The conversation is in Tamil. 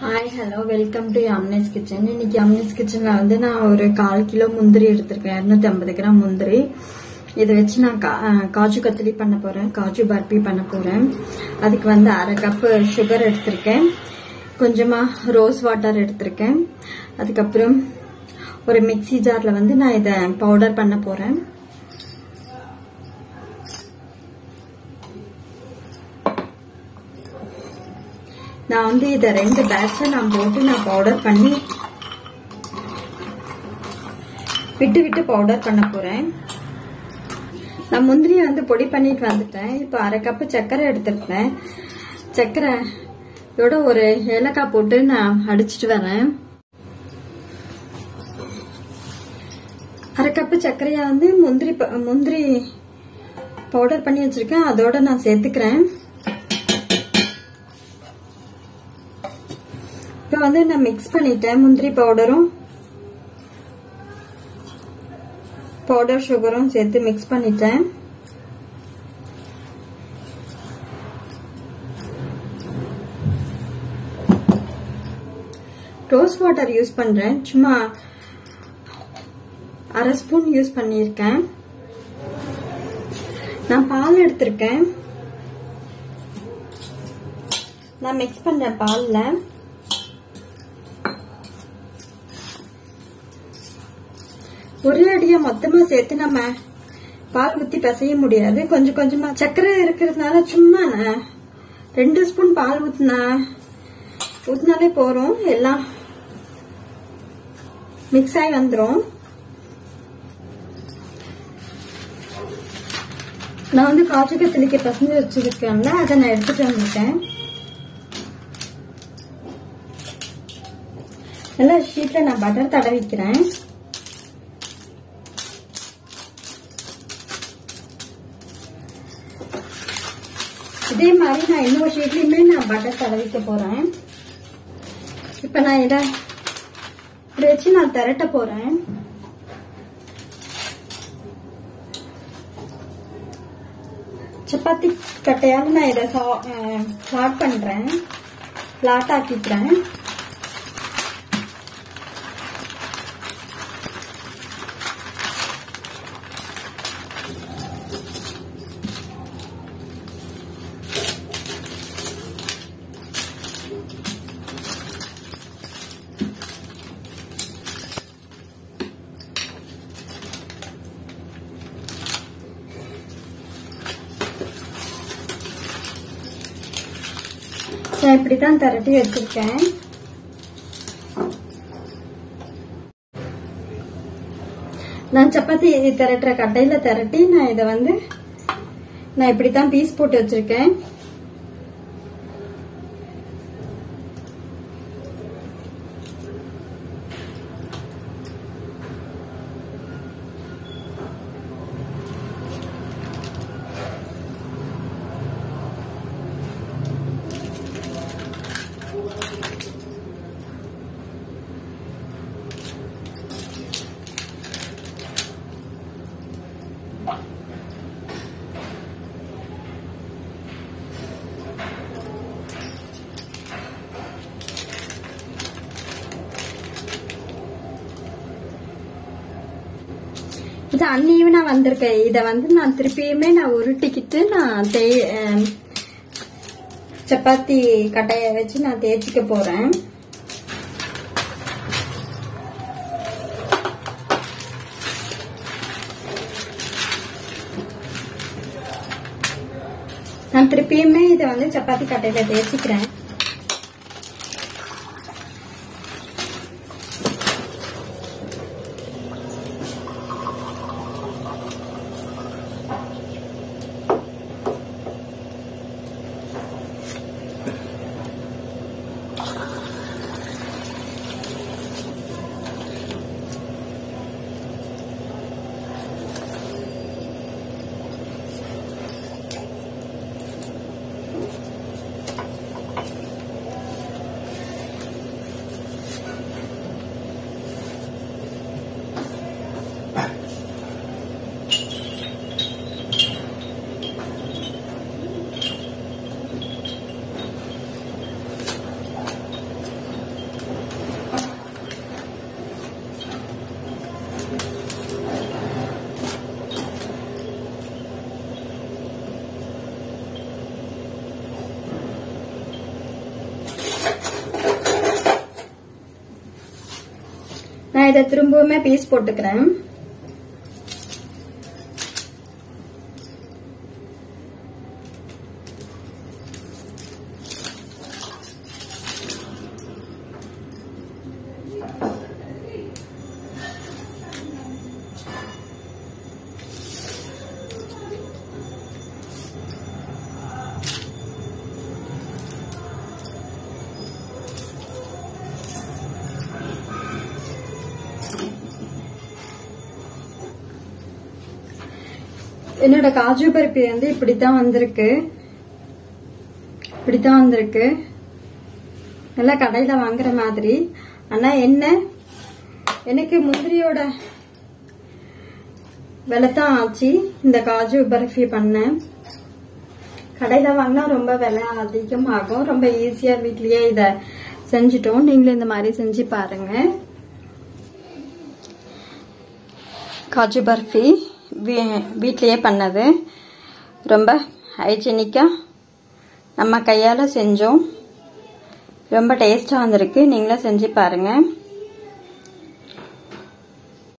ஹாய் ஹலோ வெல்கம் டு அம்னேஸ் கிச்சன் இன்னைக்கு அம்னேஸ் கிச்சன்ல வந்து நான் ஒரு கால் கிலோ முந்திரி எடுத்திருக்கேன் இரநூத்தி ஐம்பது கிராம் முந்திரி இதை வச்சு நான் கா- அஹ் காஜு கத்திரி பண்ண போறேன் காஜு பர்பி பண்ண போறேன் அதுக்கு வந்து அரை கப்பு சுகர் எடுத்திருக்கேன் கொஞ்சமா ரோஸ் வாட்டர் எடுத்திருக்கேன் அதுக்கப்புறம் ஒரு மிக்ஸி ஜார்ல வந்து நான் இதை பவுடர் பண்ண போறேன் நான் வந்து இதை ரெண்டு பேட்சை நான் போட்டு நான் பவுடர் பண்ணி விட்டு விட்டு பவுடர் பண்ண போறேன் நான் முந்திரியை வந்து பொடி பண்ணிட்டு வந்துட்டேன் இப்போ அரை கப்பு சர்க்கரை எடுத்துருக்கேன் சர்க்கரை இதோட ஒரு ஏலக்காய் போட்டு நான் அடிச்சிட்டு வரேன் அரை கப்பு சர்க்கரையை வந்து முந்திரி ப- முந்திரி பவுடர் பண்ணி வச்சிருக்கேன் அதோட நான் சேர்த்துக்கிறேன் இப்போ வந்து நான் மிக்ஸ் பண்ணிட்டேன் முந்திரி பவுடரும் பவுடர் சுகரும் சேர்த்து மிக்ஸ் பண்ணிட்டேன் ரோஸ் வாட்டர் யூஸ் பண்றேன் சும்மா அரை ஸ்பூன் யூஸ் பண்ணியிருக்கேன் நான் பால் எடுத்திருக்கேன் நான் மிக்ஸ் பண்றேன் பால்ல ஒரே அடியா மொத்தமா சேர்த்து நம்ம பால் ஊத்தி பிசைய முடியாது கொஞ்சம் கொஞ்சமா சர்க்கரை இருக்கிறதுனால சும்மா நான் ரெண்டு ஸ்பூன் பால் ஊத்தினா ஊத்தினாலே போறோம் எல்லாம் மிக்ஸ் ஆகி வந்துரும் நான் வந்து காய்ச்சி கத்திரிக்க பசங்க வச்சிருக்கேன்ல அதை நான் எடுத்துட்டு வந்துட்டேன் நல்லா ஷீட்ல நான் பட்டர் தடவிக்கிறேன் இதே மாதிரி நான் இன்னொரு ஷீட்லயுமே நான் பட்டர் தடவிக்க போறேன் இப்ப நான் இத இப்படி வச்சு நான் திரட்ட போறேன் சப்பாத்தி கட்டையால நான் இதை ஃபிளாட் பண்றேன் ஃபிளாட் ஆக்கிக்கிறேன் நான் இப்படித்தான் திரட்டி வச்சிருக்கேன் நான் சப்பாத்தி திரட்டுற கட்டையில திரட்டி நான் இதை வந்து நான் இப்படித்தான் பீஸ் போட்டு வச்சிருக்கேன் இது அன்ஈவனா வந்திருக்கேன் இத வந்து நான் திருப்பியுமே நான் உருட்டிக்கிட்டு நான் தேய் அஹ், சப்பாத்தி கட்டைய வச்சு நான் தேய்ச்சிக்க போறேன் நான் திருப்பியுமே இதை வந்து சப்பாத்தி கட்டையில தேய்ச்சிக்கிறேன் நான் இதை திரும்பவுமே பீஸ் போட்டுக்கிறேன் என்னோட காஜு பருப்பி வந்து இப்படித்தான் வந்திருக்கு இப்படித்தான் வந்திருக்கு நல்லா கடையில வாங்குற மாதிரி ஆனா என்ன எனக்கு முந்திரியோட விலைத்தான் ஆச்சு இந்த காஜு பர்ஃபி பண்ணேன் கடையில வாங்கினா ரொம்ப விலை அதிகமாகும் ரொம்ப ஈஸியா வீட்லயே இத செஞ்சுட்டோம் நீங்களும் இந்த மாதிரி செஞ்சு பாருங்க காஜு பர்ஃபி வீ- வீட்லயே பண்ணது ரொம்ப ஹைஜீனிக்காக நம்ம கையால் செஞ்சோம் ரொம்ப டேஸ்ட்டாக வந்திருக்கு நீங்களும் செஞ்சு பாருங்கள்